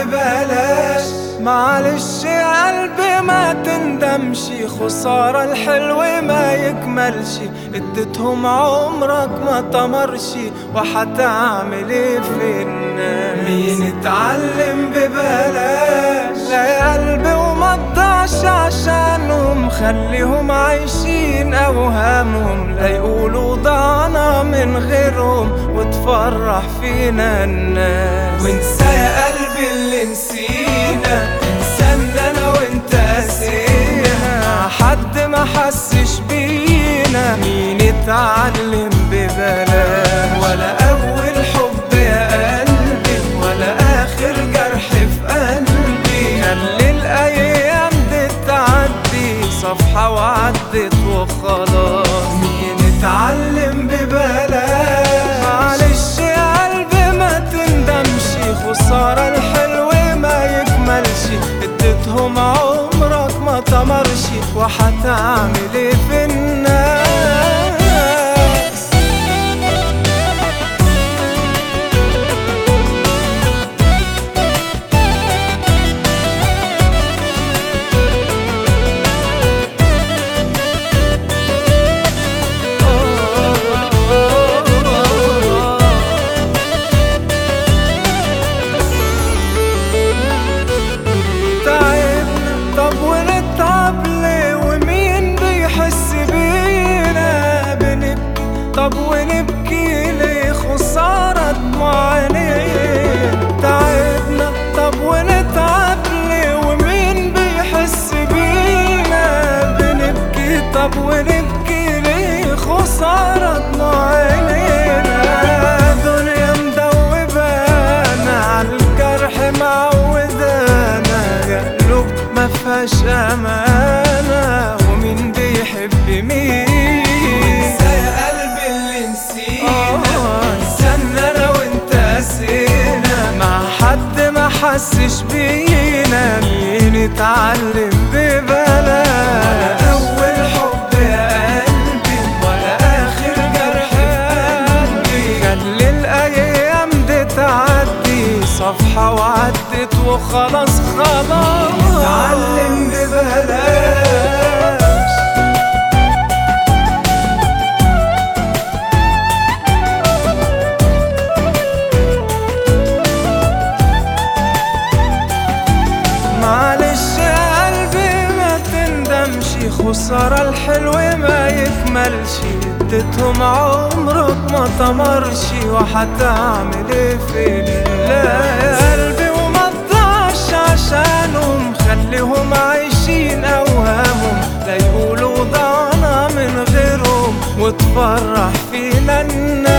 ببلاش معلش يا قلبي ما تندمش خسارة الحلو ما يكملش اديتهم عمرك ما تمرش وحتعمل ايه في الناس مين اتعلم ببلاش لا يا قلبي وما تضيعش عشانهم خليهم عايشين اوهامهم لا يقولوا ضعنا من غيرهم وتفرح فينا الناس وانسى يا قلبي اللي نسينا انسى ان انا وانت قاسينا حد ما حسش بينا مين اتعلم ببلاش ولا اول حب يا قلبي ولا اخر جرح في قلبي خلي الايام دي تعدي صفحة وعدت وخلاص مين اتعلم ببلاش معلش يا قلبي ما تندمش خسارة الحلو ما يكملش اديتهم عمرك ما تمرش وحتعمل ايه في الناس تعبنا طب ونتعب ليه ومين بيحس بينا بنبكي طب ونبكي ليه خسارة دموع عينيه تعبنا طب ونتعب ليه ومين بيحس بينا بنبكي طب ونبكي ليه خسارة دموع عينينا دنيا مدوبانا عالجرح معودانا يا قلوب ما فيهاش امانه ومين بيحب مين انسى يا قلبي اللي نسينا انسى انا وانت قاسينا مع حد ما حسش بينا مين اتعلم ببلاش ولا اول حب يا قلبي ولا اخر جرح في قلبي خلي الايام دي تعدي صفحة وعدت وخلاص خلاص اتعلم ببلاش معلش يا قلبي ما تندمش خسارة الحلو ما يكملش اديتهم عمرك ما تمرش وحتعمل ايه في لا يا قلبي وما تضيعش عشانهم خليهم عايشين اوهامهم لا يقولوا ضعنا من غيرهم وتفرح فينا الناس